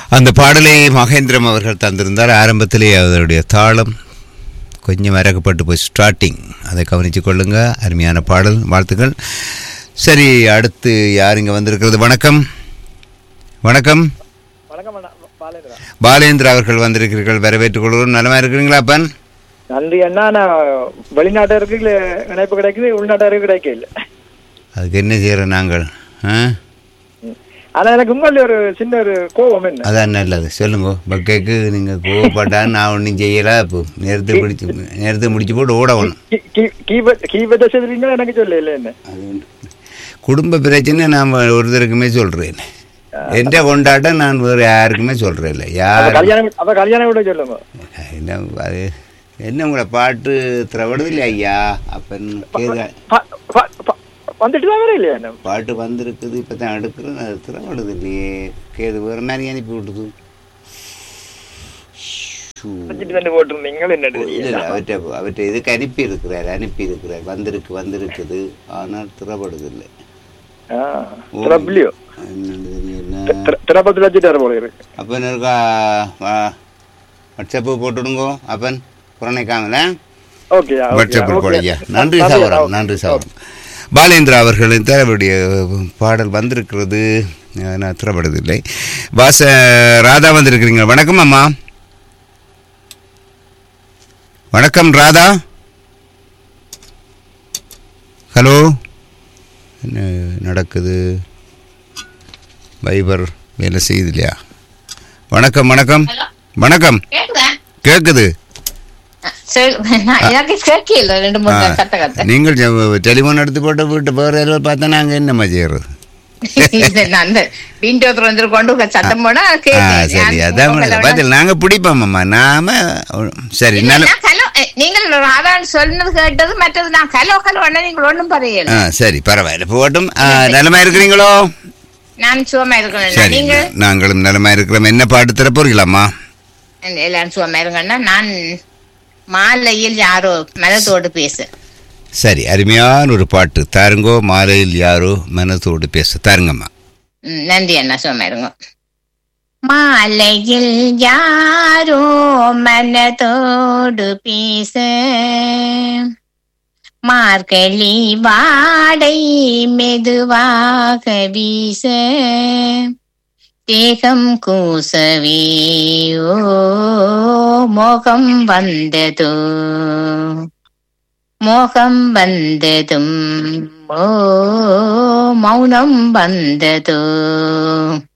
அந்த பாடலை மகேந்திரம் அவர்கள் தந்திருந்தார் ஆரம்பத்திலே அதனுடைய தாளம் கொஞ்சம் இறக்கப்பட்டு போய் ஸ்டார்டிங் அதை கவனித்து கொள்ளுங்க அருமையான பாடல் வாழ்த்துக்கள் சரி அடுத்து யார் இங்கே வந்திருக்கிறது வணக்கம் வணக்கம் வணக்கம் அண்ணா பாலேந்திரா பாலேந்திரா அவர்கள் வந்திருக்கிறீர்கள் வரவேற்றுக் கொள்கிறோம் நலமா இருக்கிறீங்களா அப்பன் நன்றி அண்ணா நான் வெளிநாட்டருக்கு இல்ல இணைப்பு கிடைக்குது உள்நாட்டருக்கு கிடைக்க இல்ல அதுக்கு என்ன செய்கிறோம் நாங்கள் ஆ ஆனா எனக்கு உங்கள ஒரு சின்ன ஒரு கோபம் என்ன அதான் நல்லது சொல்லுங்க பக்கைக்கு நீங்கள் கோவப்பட்டா நான் ஒன்றும் செய்யலை இப்போ நேரத்தை பிடிச்சி நேரத்தை முடிச்சு போட்டு ஓடணும் கீபத்தை செய்றீங்களா எனக்கு சொல்ல இல்ல என்ன அது ஒண்ணு. குடும்ப பிரச்சனை நான் ஒருத்தருக்குமே சொல்கிறேன் எந்த கொண்டாட்டம் நான் வேறு யாருக்குமே சொல்கிறேன் இல்லை அப்ப யார் கல்யாணம் அப்ப கல்யாணம் கூட சொல்லுங்க என்ன அது என்ன உங்களை பாட்டு திரவடுது இல்லை ஐயா அப்பன் கேது ப- ப- ப- வந்துட்டு தான் வர இல்லையா என்ன பாட்டு வந்திருக்குது இப்போ தான் எடுக்கிறேன் அது திரவடுது இல்லையே கேது வேறு மாதிரி அனுப்பி விட்டுது ஷூ. வந்துட்டு வந்து போட்டிருந்தீங்க என்ன இல்லை இல்லை அவர்கிட்ட அவர்கிட்ட இதுக்கு அனுப்பி இருக்கிறார் அனுப்பி இருக்கிறார் வந்திருக்கு வந்திருக்குது ஆனால் திரவடுது இல்லை திரப்பிலியோ என்னது தெரியல திரப்பத்தில் வச்சுட்டு வர போல இருக்கு அப்பன் இருக்கா வா- வாட்ஸ்அப்பு போட்டுடுங்கோ அப்பன் புறணைக்காமல ஓகே வாட்ஸ்அப்பில் போடையா நன்றி சகோதரம் நன்றி சகோதரம் பாலேந்திரா அவர்களின் தேவையுடைய பாடல் வந்திருக்கிறது அஹ், நான் திறப்படுவதில்லை வாச ராதா வந்திருக்கிறீங்க வணக்கம் அம்மா வணக்கம் ராதா ஹலோ என்ன நடக்குது பைபர் வேலை செய்யுது இல்லையா வணக்கம் வணக்கம் வணக்கம் கேக்குதா கேட்குது சரி நான் எனக்கு கேட்கல ரெண்டு மூணு தடவை கத்த கத்த நீங்கள் டெலிஃபோன் எடுத்து போட்டு வீட்டு வேறு யாராவது பார்த்தா நாங்கள் என்னம்மா செய்யறது இது நான் அந்த விண்டோ திறந்து கொண்டு சத்தம் போனா ஆ கேட்கும். சரி நான் அதான் உங்களை விட- பதில் நாங்கள் பிடிப்போம்மா நாம சரி இல்ல, நல்ல நான் கலோ அஹ், நீங்கள் அதான் சொன்னது கேட்டது மற்றது நான் கலோ கலோ ஒண்ணு நீங்கள் ஒண்ணும் பரையல ஆ சரி பரவாயில்ல போட்டும் ஆ, நலமா இருக்கிறீங்களோ நான் சுகமா இருக்கணும் சரி நீங்க நாங்களும் நலமா இருக்கிறோம் என்ன பாட்டு தர போறீங்களாம்மா எல்லாரும் சுகமா இருங்கன்னா நான் மாலையில் யாரோ மனத்தோடு பேசு சரி அருமையான ஒரு பாட்டு தாருங்கோ மாலையில் யாரோ மனத்தோடு பேச தாருங்கம்மா ம், நன்றி அண்ணா சுகமா இருங்க மாலையில் யாரோ மனதோடு பேச மார்கழி வாடை மெதுவாக வீச தேகம் கூசவே ஓ மோகம் வந்ததோ மோகம் வந்ததும் ஓ மௌனம் வந்ததோ